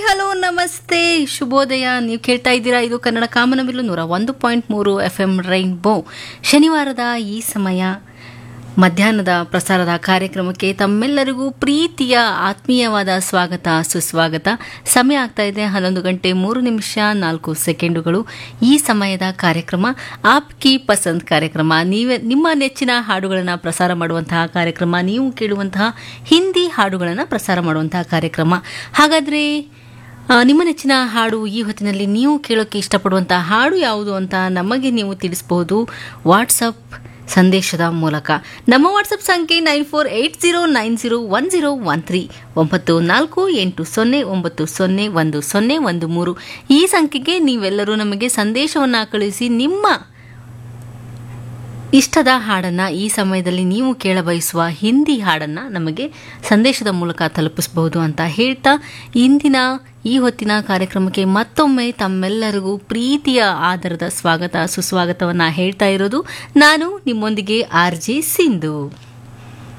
hello ನಮಸ್ತೆ ಶುಭೋದಯ ನೀವು ಕೇಳ್ತಾ ಇದ್ದೀರಾ ಇದು ಕನ್ನಡ ಕಾಮನಬಿಲ್ಲು ನೂರ ಒಂದು ಪಾಯಿಂಟ್ ಮೂರು ಎಫ್ ಎಂ ರೈನ್ಬೋ ಶನಿವಾರದ ಈ ಸಮಯ ಮಧ್ಯಾಹ್ನದ ಪ್ರಸಾರದ ಕಾರ್ಯಕ್ರಮಕ್ಕೆ ತಮ್ಮೆಲ್ಲರಿಗೂ ಪ್ರೀತಿಯ ಆತ್ಮೀಯವಾದ ಸ್ವಾಗತ ಸುಸ್ವಾಗತ ಸಮಯ ಆಗ್ತಾ ಇದೆ ಹನ್ನೊಂದು ಗಂಟೆ ಮೂರು ನಿಮಿಷ ನಾಲ್ಕು ಸೆಕೆಂಡುಗಳು ಈ ಸಮಯದ ಕಾರ್ಯಕ್ರಮ ಆಪ್ ಕಿ ಪಸಂದ್ ಕಾರ್ಯಕ್ರಮ ನೀವೇ ನಿಮ್ಮ ನೆಚ್ಚಿನ ಹಾಡುಗಳನ್ನು ಪ್ರಸಾರ ಮಾಡುವಂತಹ ಕಾರ್ಯಕ್ರಮ ನೀವು ಕೇಳುವಂತಹ ಹಿಂದಿ ಹಾಡುಗಳನ್ನು ಪ್ರಸಾರ ಮಾಡುವಂತಹ ಕಾರ್ಯಕ್ರಮ ಹಾಗಾದರೆ ಆ, ನಿಮ್ಮ ನೆಚ್ಚಿನ ಹಾಡು ಈ ಹೊತ್ತಿನಲ್ಲಿ ನೀವು ಕೇಳೋಕ್ಕೆ ಇಷ್ಟಪಡುವಂತಹ ಹಾಡು ಯಾವುದು ಅಂತ ನಮಗೆ ನೀವು ತಿಳಿಸಬಹುದು ವಾಟ್ಸಪ್ ಸಂದೇಶದ ಮೂಲಕ ನಮ್ಮ ವಾಟ್ಸಪ್ ಸಂಖ್ಯೆ nine four eight zero nine zero one zero one three ಒಂಬತ್ತು ನಾಲ್ಕು ಎಂಟು ಸೊನ್ನೆ ಒಂಬತ್ತು ಸೊನ್ನೆ ಒಂದು ಸೊನ್ನೆ ಒಂದು ಮೂರು ಈ ಸಂಖ್ಯೆಗೆ ನೀವೆಲ್ಲರೂ ನಮಗೆ ಸಂದೇಶವನ್ನು ಕಳುಹಿಸಿ ನಿಮ್ಮ ಇಷ್ಟದ ಹಾಡನ್ನು ಈ ಸಮಯದಲ್ಲಿ ನೀವು ಕೇಳಬಯಸುವ ಹಿಂದಿ ಹಾಡನ್ನು ನಮಗೆ ಸಂದೇಶದ ಮೂಲಕ ತಲುಪಿಸಬಹುದು ಅಂತ ಹೇಳ್ತಾ ಇಂದಿನ ಈ ಹೊತ್ತಿನ ಕಾರ್ಯಕ್ರಮಕ್ಕೆ ಮತ್ತೊಮ್ಮೆ ತಮ್ಮೆಲ್ಲರಿಗೂ ಪ್ರೀತಿಯ ಆಧಾರದ ಸ್ವಾಗತ ಸುಸ್ವಾಗತವನ್ನು ಹೇಳ್ತಾ ಇರೋದು ನಾನು ನಿಮ್ಮೊಂದಿಗೆ ಆರ್ ಜೆ ಸಿಂಧು